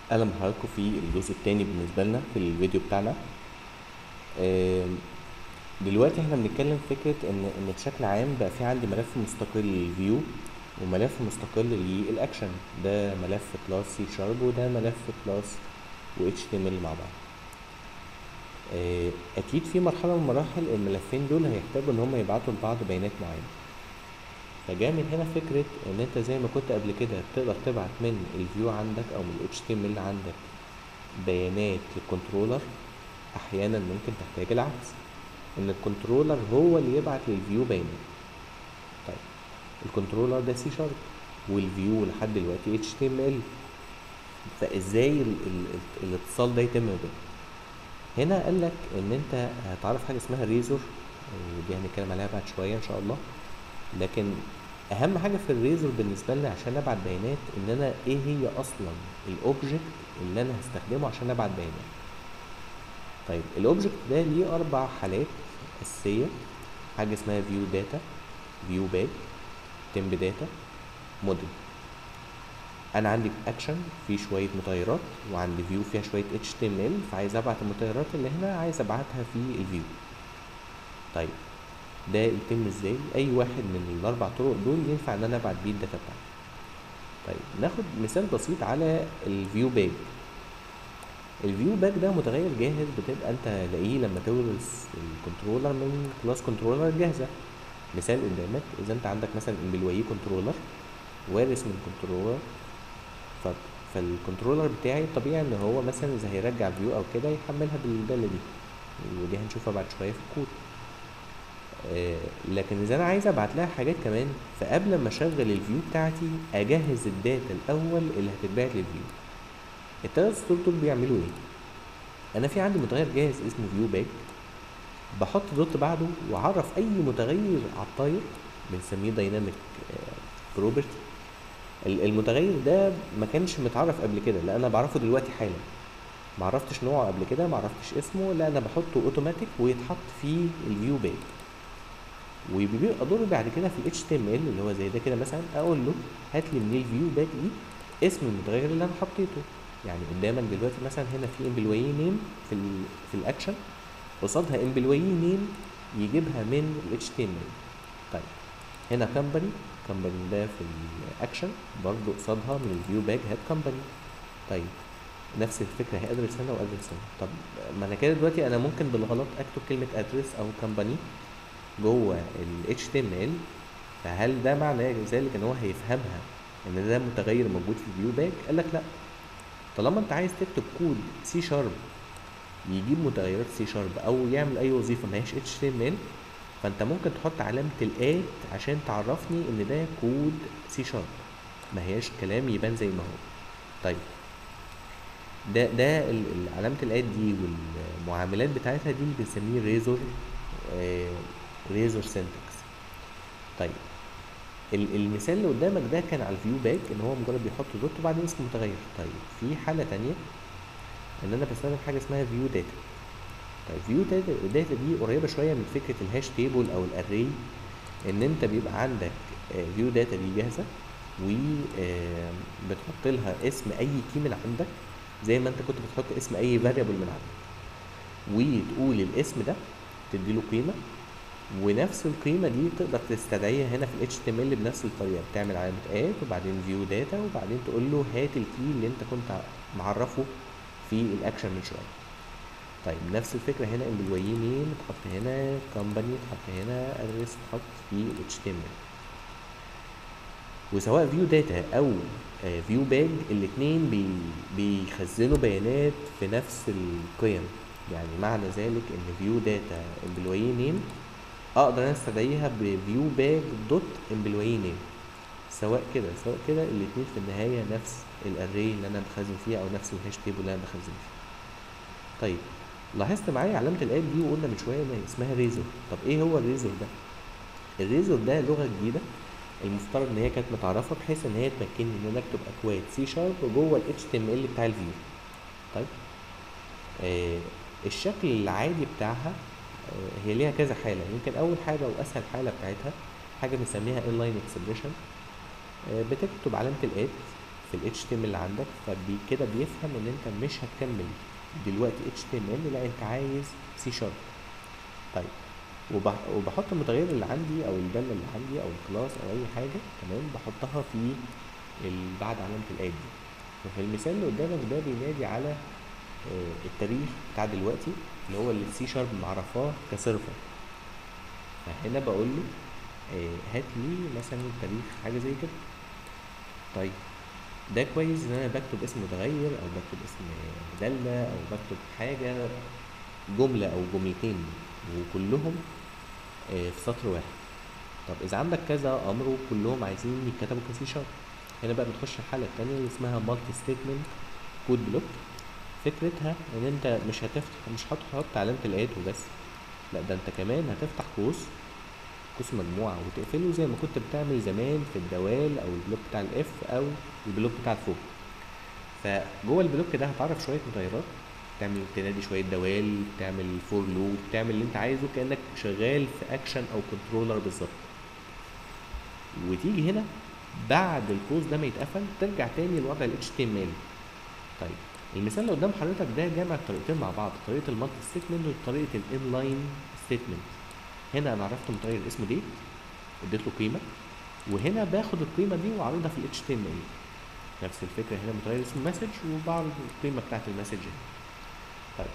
اهلا بحضراتكم في الجزء التاني بالنسبه لنا في الفيديو بتاعنا آم، دلوقتي احنا بنتكلم في فكره ان ان بشكل عام بقى في عندي ملف مستقل للفيو وملف مستقل للاكشن ده ملف كلاس سي شارب وده ملف كلاس و HTML مع بعض آه، اكيد في مرحله من المراحل الملفين دول هيحتاجوا ان هم يبعتوا لبعض بيانات معينه فجاء من هنا فكرة ان انت زي ما كنت قبل كده تقدر تبعت من الفيو عندك او من ال HTML عندك بيانات للكنترولر احيانا ممكن تحتاج العكس ان الكنترولر هو اللي يبعت للفيو بيانات طيب الكنترولر ده سي شارب والفيو لحد دلوقتي HTML فازاي ال ال ال الاتصال ده يتم ما بينهم هنا قال لك ان انت هتعرف حاجه اسمها ريزور ودي هنتكلم عليها بعد شويه ان شاء الله لكن اهم حاجه في الريزور بالنسبه لنا عشان ابعت بيانات ان انا ايه هي اصلا الاوبجكت اللي انا هستخدمه عشان ابعت بيانات طيب الاوبجكت ده ليه اربع حالات اساسيه حاجه اسمها فيو داتا فيو باج تمب داتا موديل انا عندي اكشن فيه شويه متغيرات وعندي فيو فيها شويه HTML فعايز ابعت المتغيرات اللي هنا عايز ابعتها في الفيو طيب ده يتم ازاي اي واحد من الاربع طرق دول ينفع ان انا ابعت بيه الداتا بتاعتي طيب ناخد مثال بسيط على الفيو باج الفيو باج ده متغير جاهز بتبقى انت لاقيه لما تورث الكنترولر من كلاس كنترولر جاهزه مثال قدامك اذا انت عندك مثلا امبلوي كنترولر وارث من كنترولر ف... فالكنترولر بتاعي طبيعي ان هو مثلا اذا هيرجع فيو او كده يحملها بالداله دي ودي هنشوفها بعد شويه في الكود آه، لكن اذا انا عايز ابعت لها حاجات كمان فقبل ما اشغل الفيو بتاعتي اجهز الداتا الاول اللي هتتبعت للفيو التلات سطور دول بيعملوا ايه انا في عندي متغير جاهز اسمه فيو باك بحط دوت بعده واعرف اي متغير على الطاير بنسميه دايناميك بروبرتي المتغير ده ما كانش متعرف قبل كده لا انا بعرفه دلوقتي حالا ما عرفتش نوعه قبل كده ما عرفتش اسمه لا انا بحطه اوتوماتيك ويتحط في الفيو باك وبيبقى دوري بعد كده في ال HTML اللي هو زي ده كده مثلا اقول له هات لي من الفيو باك دي اسم المتغير اللي انا حطيته يعني قدامك دلوقتي مثلا هنا في امبلوي نيم في ال في الاكشن قصادها امبلوي نيم يجيبها من ال HTML طيب هنا كمباني كمباني ده في الاكشن برضو قصادها من الفيو باك هات كمباني طيب نفس الفكره هي ادرس هنا وادرس هنا طب ما انا كده دلوقتي انا ممكن بالغلط اكتب كلمه ادرس او كمباني جوه ال HTML فهل ده معنى ذلك ان هو هيفهمها ان ده متغير موجود في الفيو باك قال لك لا طالما انت عايز تكتب كود سي شارب يجيب متغيرات سي شارب او يعمل اي وظيفه ما هيش HTML فانت ممكن تحط علامه الات عشان تعرفني ان ده كود سي شارب ما هياش كلام يبان زي ما هو طيب ده ده ال- ال- علامه الات دي والمعاملات بتاعتها دي اللي بنسميه ريزور ريزور سنتكس طيب ال- المثال اللي قدامك ده كان على الفيو باك ان هو مجرد بيحط دوت وبعدين اسم متغير طيب في حاله تانية ان انا بستخدم حاجه اسمها فيو داتا طيب فيو داتا داتا دي قريبه شويه من فكره الهاش تيبل او الاري ان انت بيبقى عندك فيو داتا دي جاهزه وبتحط لها اسم اي كي من عندك زي ما انت كنت بتحط اسم اي فاريبل من عندك وتقول الاسم ده تديله قيمه ونفس القيمه دي تقدر تستدعيها هنا في ال HTML بنفس الطريقه بتعمل علامه اد وبعدين فيو داتا وبعدين تقول له هات الكي اللي انت كنت معرفه في الاكشن من شويه طيب نفس الفكره هنا امبلوي نيم تحط هنا كومباني تحط هنا ادرس تحط في ال HTML وسواء فيو داتا او فيو باج الاثنين بي بيخزنوا بيانات في نفس القيم يعني معنى ذلك ان فيو داتا امبلوي نيم اقدر انا استدعيها بفيو باج دوت امبلوي نيم سواء كده سواء كده الاثنين في النهايه نفس الاري اللي انا بخزن فيها او نفس الهاش تيبل اللي انا بخزن فيه طيب لاحظت معايا علامه الاد دي وقلنا من شويه ان اسمها ريزور طب ايه هو الريزور ده الريزور ده لغه جديده المفترض ان هي كانت متعرفه بحيث ان هي تمكنني ان انا اكتب اكواد سي شارب جوه ال HTML بتاع الفيو طيب آه الشكل العادي بتاعها آه هي ليها كذا حاله يمكن اول حاجه واسهل حاله بتاعتها حاجه بنسميها inline expression آه بتكتب علامه الاد في ال HTML اللي عندك فكده بيفهم ان انت مش هتكمل دلوقتي HTML لا انت عايز سي شارب طيب وبح- وبحط المتغير اللي عندي او الداله اللي عندي او الكلاس او اي حاجه تمام بحطها في ال- بعد علامه الاد دي وفي المثال اللي قدامك ده بينادي على آه، التاريخ بتاع دلوقتي اللي هو اللي السي شارب معرفاه كسيرفر فهنا بقول له آه، هات لي مثلا التاريخ حاجه زي كده طيب ده كويس ان انا بكتب اسم متغير او بكتب اسم دالة او بكتب حاجة جملة او جملتين وكلهم آه، في سطر واحد طب اذا عندك كذا امر وكلهم عايزين يتكتبوا كسي شارب هنا بقى بتخش الحالة التانية اللي اسمها مالتي ستيتمنت كود بلوك فكرتها ان انت مش هتفتح مش هتحط علامة الاد وبس لا ده انت كمان هتفتح قوس قوس مجموعة وتقفله زي ما كنت بتعمل زمان في الدوال او البلوك بتاع الاف او البلوك بتاع الفوق فجوه البلوك ده هتعرف شوية متغيرات تعمل تنادي شوية دوال تعمل فور لوب تعمل اللي انت عايزه كأنك شغال في اكشن او كنترولر بالظبط وتيجي هنا بعد القوس ده ما يتقفل ترجع تاني لوضع ال HTML طيب المثال اللي قدام حضرتك ده جامع الطريقتين مع بعض طريقة المالتي ستيتمنت وطريقة الانلاين ستيتمنت هنا انا عرفت متغير اسمه ديت اديت له قيمة وهنا باخد القيمة دي واعرضها في ال HTML نفس الفكرة هنا متغير اسمه مسج وبعرض القيمة بتاعت المسج هنا طيب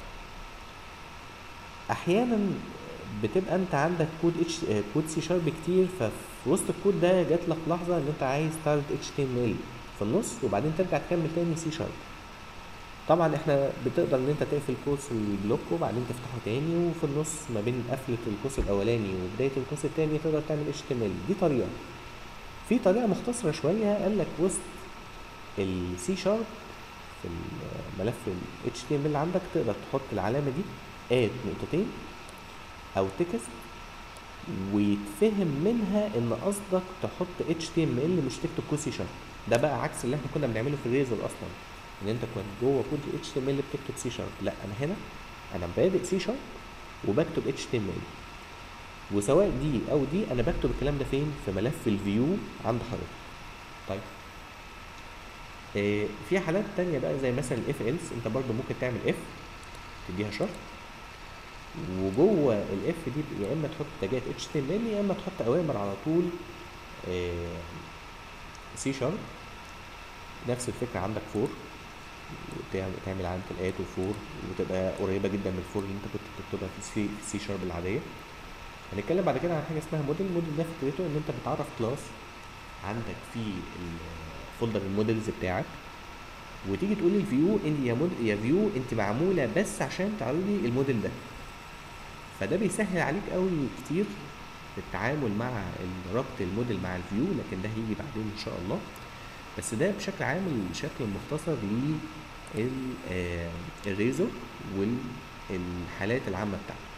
احيانا بتبقى انت عندك كود اتش كود سي شارب كتير ففي وسط الكود ده جات لك لحظه ان انت عايز تعرض اتش تي ام ال في النص وبعدين ترجع تكمل تاني سي شارب طبعا احنا بتقدر ان انت تقفل قوس البلوك وبعدين تفتحه تاني وفي النص ما بين قفله القوس الاولاني وبدايه القوس التاني تقدر تعمل اتش تي ام ال دي طريقه في طريقه مختصره شويه قال لك وسط السي شارب في الملف ال HTML اللي عندك تقدر تحط العلامة دي اد نقطتين أو تكست ويتفهم منها إن قصدك تحط HTML مش تكتب كود سي شارب ده بقى عكس اللي احنا كنا بنعمله في الريزر أصلا إن أنت كنت جوه كود ال HTML بتكتب سي شارب لا أنا هنا أنا بادئ سي شارب وبكتب HTML وسواء دي أو دي أنا بكتب الكلام ده فين في ملف الفيو عند حضرتك طيب آه، في حالات تانية بقى زي مثلا الاف ايلس انت برضو ممكن تعمل اف تديها شرط وجوه الاف دي يا اما تحط تاجات اتش تي ام ال يا اما تحط اوامر على طول سي شارب نفس الفكره عندك فور وتعمل تعمل علامه الات وفور وتبقى قريبه جدا من الفور اللي انت كنت بتكتبها في سي في سي شارب العاديه هنتكلم بعد كده عن حاجه اسمها موديل الموديل ده فكرته ان انت بتعرف كلاس عندك في فولدر المودلز بتاعك وتيجي تقول لي الفيو ان يا مود يا فيو انت معموله بس عشان تعرضي الموديل ده فده بيسهل عليك قوي كتير في التعامل مع ال- ربط الموديل مع الفيو لكن ده هيجي بعدين ان شاء الله بس ده بشكل عام الشكل المختصر للريزر والحالات العامه بتاعته